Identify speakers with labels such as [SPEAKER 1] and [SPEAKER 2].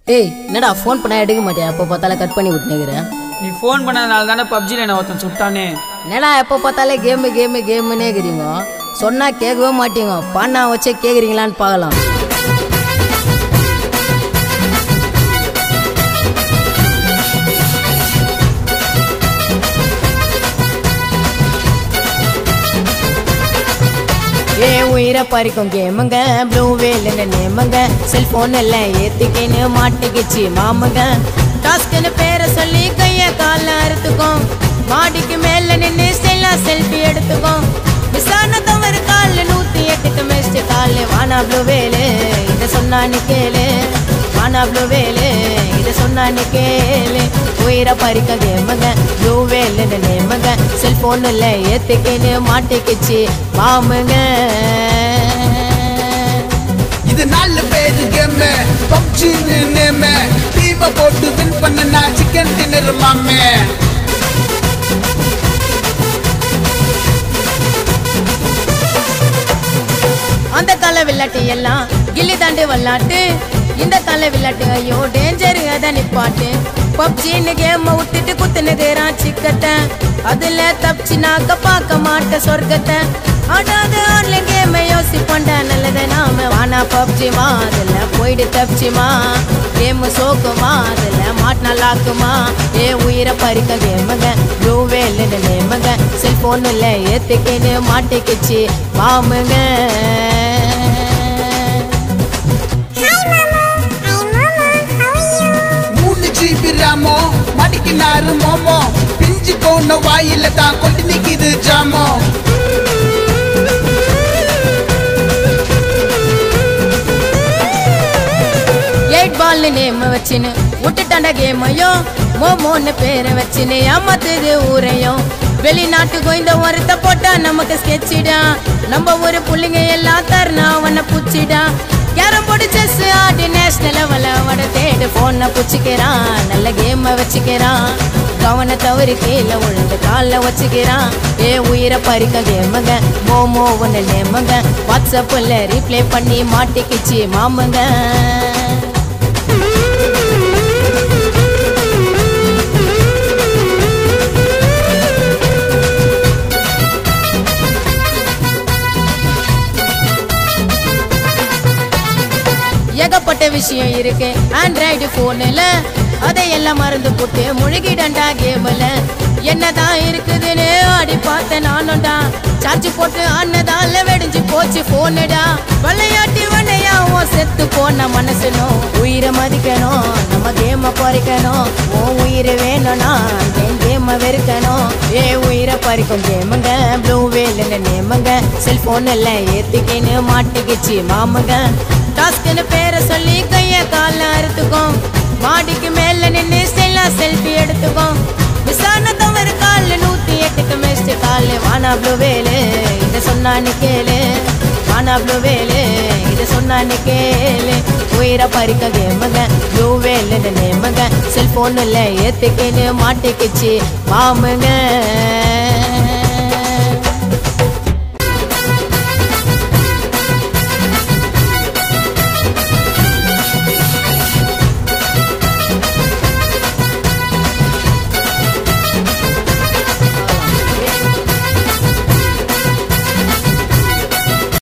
[SPEAKER 1] ஏய் என்னடா ஃபோன் பண்ணா எடுக்க மாட்டியா எப்போ பார்த்தாலும் கட் பண்ணி விட்டுனுக்குறேன்
[SPEAKER 2] நீ ஃபோன் பண்ணதுனால தானே பப்ஜியில் என்ன ஒருத்தன் சுட்டானே
[SPEAKER 1] என்னடா எப்போ பார்த்தாலே கேமு கேமு கேமுன்னே இருக்கிறீங்க சொன்னால் கேட்கவே மாட்டீங்க பண்ணா வச்சே கேட்குறீங்களான்னு பார்க்கலாம் ஏ உயிரை பறிக்கும் கேமுங்க ப்ளூ வேலுன்னு நேமுங்க செல்போன் எல்லாம் ஏத்திக்கின்னு மாட்டிக்கிச்சு மாமுங்க டாஸ்க்குன்னு பேரை சொல்லி கைய கால அறுத்துக்கும் மாடிக்கு மேல நின்று ஸ்டைலா செல்ஃபி எடுத்துக்கும் விசாரணை தவறு கால்ல நூத்தி எட்டுக்கு மெஸ்ட் கால்ல வானா ப்ளூ வேலு இதை சொன்னா நீ கேளு வானா ப்ளூ வேலு இதை சொன்னா நீ கேளு உயிரை பறிக்க கேமுங்க ப்ளூ வேலுன்னு நேமுங்க செல்போன்ல ஏத்துக்கின்னு மாட்டிக்கிச்சு மாமுங்க
[SPEAKER 3] இது நாலு பேரு கேம் பப்ஜின்னு நேம் டீமை போட்டு வின் பண்ணனா சிக்கன் டின்னர் மாமே
[SPEAKER 1] அந்த கால விளையாட்டு எல்லாம் கில்லி தாண்டு விளையாட்டு இந்த கால விளையாட்டு ஐயோ டேஞ்சர் அத நிப்பாட்டு பப்ஜின்னு கேம விட்டுட்டு குத்துனுக்குறான் சிக்கத்தை அதுல தப்பிச்சுனாக்க பார்க்க மாட்ட சொர்க்கத்தை ஆடாத ஆன்லைன் கேம யோசிப்பண்ட நல்லது நாம வானா பப்ஜிமா அதுல போயிடு தப்பிச்சுமா கேம் சோக்குமா அதுல மாட்டினா லாக்குமா ஏ உயிரை பறிக்க கேமுங்க ப்ளூ வேலுன்னு நேமுங்க செல்போன்ல ஏத்துக்கின்னு மாட்டிக்கிச்சு மாமுங்க
[SPEAKER 3] மூணு ஜிபி ராமோ மடிக்கினாரு மோமோ பிஞ்சு போன வாயில தான் கொண்டு நிக்குது ஜாமோ
[SPEAKER 1] எயிட் பால் நேம் வச்சுன்னு விட்டுட்டாண்ட கேமையோ மோமோன்னு பேரை வச்சுன்னு ஏமாத்துது ஊரையும் வெளிநாட்டுக்கு இந்த ஒருத்த போட்டா நமக்கு ஸ்கெட்சிடா நம்ம ஒரு புள்ளைங்க எல்லாம் தருணா அவனை புச்சிடா கேரம் போர்டு செஸ் ஆடி நேஷனல் லெவல அவட தேடு போனை புச்சிக்கிறான் நல்ல கேமை வச்சுக்கிறான் கவன தவறு கீழே விழுந்து காலில் வச்சுக்கிறான் ஏ உயிரை பறிக்க கேமுங்க மோமோ ஒன்று நேமுங்க வாட்ஸ்அப்பில் ரீப்ளே பண்ணி மாட்டிக்கிச்சு மாமுங்க ஏகப்பட்ட விஷயம் இருக்கு ஆண்ட்ராய்டு போன்ல அதையெல்லாம் மறந்து போட்டு முழுகிடண்டா கேம்ல என்னதான் இருக்குதுன்னு ஆடி பார்த்தேன் நானும்டா சார்ஜ் போட்டு ஆனதால வெடிஞ்சு போச்சு போனுடா விளையாட்டி வண்டையாவும் செத்து போன மனசுனும் உயிரை மதிக்கணும் நம்ம கேம குறைக்கணும் உன் உயிர் வேணும்னா என் கேம வெறுக்கணும் ஏ உயிரை பறிக்கும் கேமுங்க ப்ளூ வேலுன்னு நேமுங்க செல்போன் எல்லாம் ஏத்திக்கின்னு மாட்டிக்கிச்சு மாமுங்க டாஸ்க்குன்னு பேரை சொல்லி கைய கால அறுத்துக்கும் மாடிக்கு மேல நின்று ஸ்டைலா செல்ஃபி எடுத்துக்கும் விசாரணை தவறு கால்ல நூத்தி எட்டுக்கு மெஸ்ட் கால்ல வானா ப்ளூ வேலு இதை சொன்னா நீ கேளு வானா ப்ளூ வேலு இதை சொன்னா நீ கேளு உயிரை பறிக்க கேமுங்க ப்ளூ வேலுன்னு நேமுங்க செல்போன்ல ஏத்துக்கின்னு மாட்டிக்கிச்சு மாமுங்க